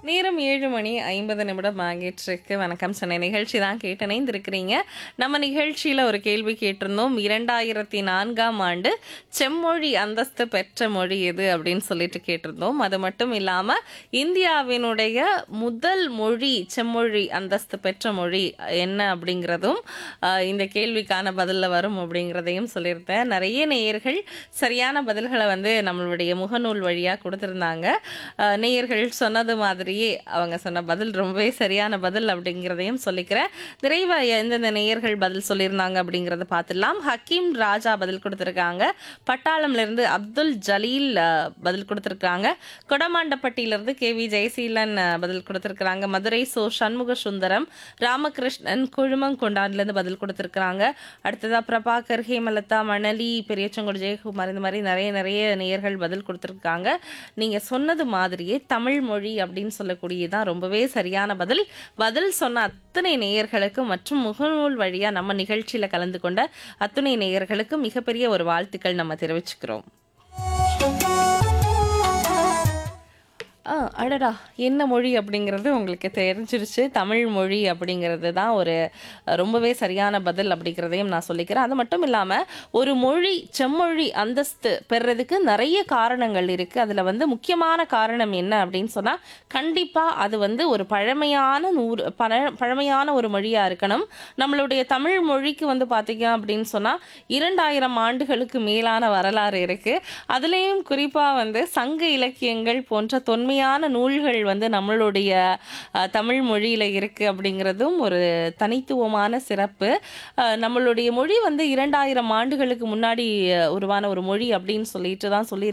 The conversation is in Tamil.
நேரம் ஏழு மணி ஐம்பது நிமிடம் ஆகிட்டிருக்கு வணக்கம் சொன்ன நிகழ்ச்சி தான் கேட்டு இணைந்திருக்கிறீங்க நம்ம நிகழ்ச்சியில் ஒரு கேள்வி கேட்டிருந்தோம் இரண்டாயிரத்தி நான்காம் ஆண்டு செம்மொழி அந்தஸ்து பெற்ற மொழி எது அப்படின்னு சொல்லிட்டு கேட்டிருந்தோம் அது மட்டும் இல்லாமல் இந்தியாவினுடைய முதல் மொழி செம்மொழி அந்தஸ்து பெற்ற மொழி என்ன அப்படிங்கிறதும் ஆஹ், இந்த கேள்விக்கான பதிலில் வரும் அப்படிங்கிறதையும் சொல்லியிருந்தேன் நிறைய நேயர்கள் சரியான பதில்களை வந்து நம்மளுடைய முகநூல் வழியாக கொடுத்துருந்தாங்க ஆஹ், நேயர்கள் சொன்னது மாதிரியே அவங்க சொன்ன பதில் ரொம்பவே சரியான பதில் அப்படிங்கிறதையும் சொல்லிக்கிறேன் நிறைவா எந்தெந்த நேயர்கள் பதில் சொல்லியிருந்தாங்க அப்படிங்கிறத பார்த்துடலாம் ஹக்கீம் ராஜா பதில் கொடுத்துருக்காங்க பட்டாளம்ல இருந்து அப்துல் ஜலீல் ஆஹ், பதில் கொடுத்துருக்காங்க கொடமாண்டப்பட்டியிலிருந்து கே வி ஜெயசீலன் ஆஹ், பதில் கொடுத்துருக்காங்க மதுரை சோ சண்முக சுந்தரம் ராமகிருஷ்ணன் குழுமங்கொண்டான்லேருந்து பதில் கொடுத்துருக்காங்க அடுத்ததா பிரபாகர் ஹேமலதா மணலி பெரியச்சங்கோடு ஜெயக்குமார் இந்த மாதிரி நிறைய நிறைய நேயர்கள் பதில் கொடுத்துருக்காங்க நீங்க சொன்னது மாதிரியே தமிழ் மொழி அப்படின்னு சொல்லக்கூடியதான் ரொம்பவே சரியான பதில் பதில் சொன்ன அத்தனை நேயர்களுக்கும் மற்றும் முகநூல் வழியா நம்ம நிகழ்ச்சியில கலந்து கொண்ட அத்தனை நேயர்களுக்கு மிகப்பெரிய ஒரு வாழ்த்துக்கள் நம்ம தெரிவிச்சுக்கிறோம் ஆ அடடா என்ன மொழி அப்படிங்கிறது உங்களுக்கு தெரிஞ்சிருச்சு தமிழ் மொழி அப்படிங்கிறது தான் ஒரு அஹ், ரொம்பவே சரியான பதில் அப்படிங்கிறதையும் நான் சொல்லிக்கிறேன் அது மட்டும் இல்லாமல் ஒரு மொழி செம்மொழி அந்தஸ்து பெறுறதுக்கு நிறைய காரணங்கள் இருக்குது அதில் வந்து முக்கியமான காரணம் என்ன அப்படின்னு சொன்னால் கண்டிப்பாக அது வந்து ஒரு பழமையான நூறு பழ பழமையான ஒரு மொழியாக இருக்கணும் நம்மளுடைய தமிழ் மொழிக்கு வந்து பார்த்தீங்க அப்படின்னு சொன்னால் இரண்டாயிரம் ஆண்டுகளுக்கு மேலான வரலாறு இருக்குது அதுலேயும் குறிப்பாக வந்து சங்க இலக்கியங்கள் போன்ற தொன்மையான நூல்கள் வந்து நம்மளுடைய அஹ், தமிழ் மொழியில் இருக்குது அப்படிங்கிறதும் ஒரு தனித்துவமான சிறப்பு அஹ், நம்மளுடைய மொழி வந்து இரண்டாயிரம் ஆண்டுகளுக்கு முன்னாடி அஹ், உருவான ஒரு மொழி அப்படின்னு சொல்லிட்டு தான் சொல்லி